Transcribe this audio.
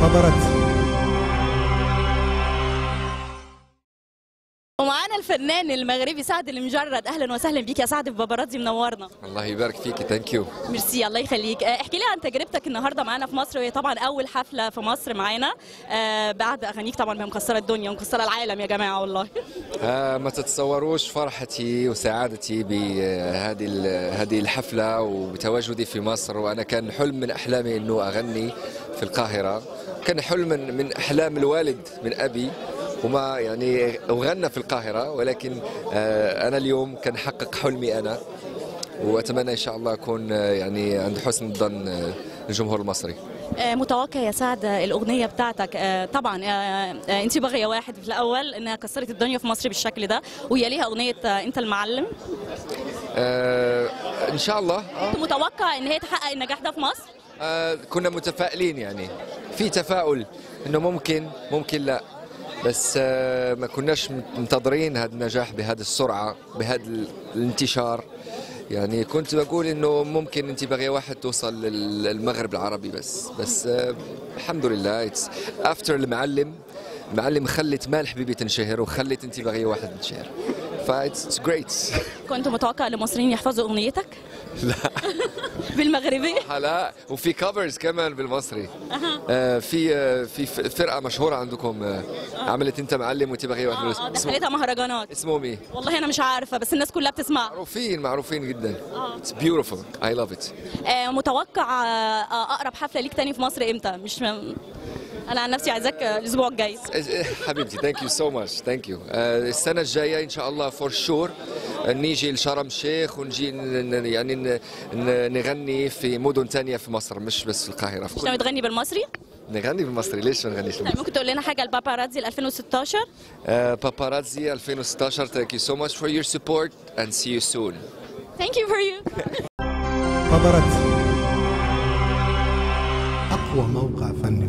باباراتزي ومعانا الفنان المغربي سعد المجرد اهلا وسهلا بيك يا سعد في باباراتزي منورنا الله يبارك فيك ثانك يو ميرسي الله يخليك آه، احكي لي عن تجربتك النهارده معانا في مصر وهي طبعا اول حفله في مصر معانا آه، بعد اغانيك طبعا هي مكسره الدنيا ومكسره العالم يا جماعه والله آه ما تتصوروش فرحتي وسعادتي بهذه ال- هذه الحفله وبتواجدي في مصر وانا كان حلم من احلامي انه اغني في القاهره كان حلم من, من احلام الوالد من ابي وما يعني وغنى في القاهره ولكن آه انا اليوم كان حقق حلمي انا واتمنى ان شاء الله اكون آه، يعني عند حسن ظن آه، الجمهور المصري آه، متوقع يا سعد آه، الاغنيه بتاعتك آه، طبعا آه، آه، انت بغيه واحد في الاول انها كسرت الدنيا في مصر بالشكل ده وهي ليها اغنيه آه، انت المعلم آه ان شاء الله آه. كنت متوقع ان هي تحقق النجاح ده في مصر آه كنا متفائلين يعني في تفاؤل انه ممكن ممكن لا بس آه ما كناش منتظرين هذا النجاح بهذه السرعه بهذا ال- الانتشار يعني كنت بقول انه ممكن انت بغيه واحد توصل لل- للمغرب العربي بس بس آه الحمد لله افتر المعلم المعلم خلت مال حبيبي تنشهر وخلت انت بغيه واحد تنشهر فايتس جريت كنت متوقع المصريين يحفظوا اغنيتك لا بالمغربي لا وفي كفرز كمان بالمصري آه في آه في ف- فرقه مشهوره عندكم آه عملت انت معلم وانت بغيه واحد اه اسمه دخلتها مهرجانات اسمه مين؟ والله انا مش عارفه بس الناس كلها بتسمع معروفين معروفين جدا اتس بيوتيفول اي لاف ات آه، متوقع آه، اقرب حفله ليك تاني في مصر امتى مش م... انا عن نفسي عايزاك آه، الاسبوع الجاي حبيبتي ثانك يو سو ماتش ثانك يو السنه الجايه ان شاء الله فور شور نيجي لشرم الشيخ ونجي ن- ن- يعني ن- ن- نغني في مدن ثانيه في مصر مش بس في القاهره في مش ناوي كل تغني بالمصري نغني بالمصري ليش ما نغنيش طيب ممكن تقول لنا حاجه الباباراتزي 2016 باباراتزي 2016 thank you so much for your support and see you soon ثانك يو فور يو باباراتزي أقوى موقع فني